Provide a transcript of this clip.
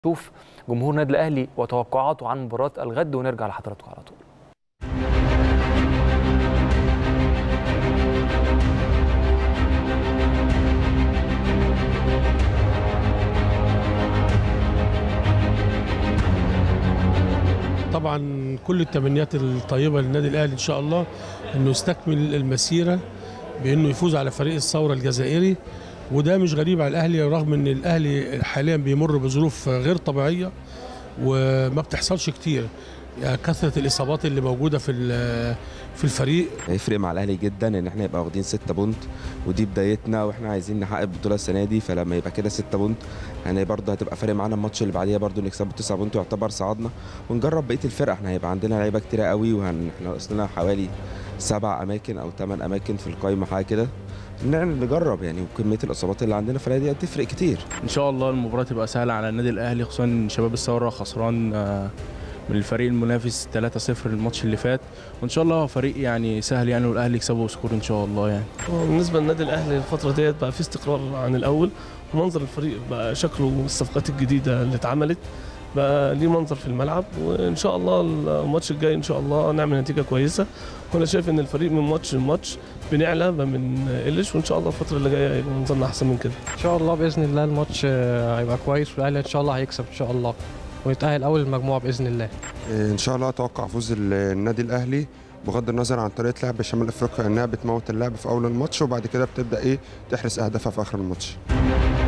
نشوف جمهور النادي الاهلي وتوقعاته عن مباراه الغد ونرجع لحضراتكم على طول طبعا كل التمنيات الطيبه للنادي الاهلي ان شاء الله انه يستكمل المسيره بانه يفوز على فريق الثوره الجزائري وده مش غريب على الاهلي رغم ان الاهلي حاليا بيمر بظروف غير طبيعيه وما بتحصلش كتير يعني كثره الاصابات اللي موجوده في في الفريق هيفرق مع الاهلي جدا ان احنا يبقى واخدين 6 بونت ودي بدايتنا واحنا عايزين نحقق البطوله السنه دي فلما يبقى كده 6 بونت يعني برضه هتبقى فارق معانا الماتش اللي بعديها برضه نكسبه 9 بونت ويعتبر صعدنا ونجرب بقيه الفرق احنا هيبقى عندنا لعيبه كتيره قوي وهن احنا اصلنا حوالي سبع اماكن او ثمان اماكن في القايمه حاجه كده نجرب يعني وكميه الاصابات اللي عندنا في دي هتفرق كتير ان شاء الله المباراه تبقى سهله على النادي الاهلي خصوصا شباب الثوره خسران من الفريق المنافس 3-0 الماتش اللي فات وان شاء الله هو فريق يعني سهل يعني والاهلي يكسبه سكور ان شاء الله يعني بالنسبه للنادي الاهلي الفتره ديت بقى في استقرار عن الاول ومنظر الفريق بقى شكله والصفقات الجديده اللي اتعملت بقى ليه منظر في الملعب وان شاء الله الماتش الجاي ان شاء الله نعمل نتيجه كويسه وانا شايف ان الفريق من ماتش لماتش بنعلى ما بنقلش وان شاء الله الفتره اللي جايه هيبقى منظرنا احسن من كده ان شاء الله باذن الله الماتش هيبقى كويس والاهلي ان شاء الله هيكسب ان شاء الله ويتأهل أول المجموعة بإذن الله إن شاء الله أتوقع فوز النادي الأهلي بغض النظر عن طريقة لعب شمال أفريقيا إنها بتموت اللعب في أول الماتش وبعد كده بتبدأ إيه تحرز أهدافها في آخر الماتش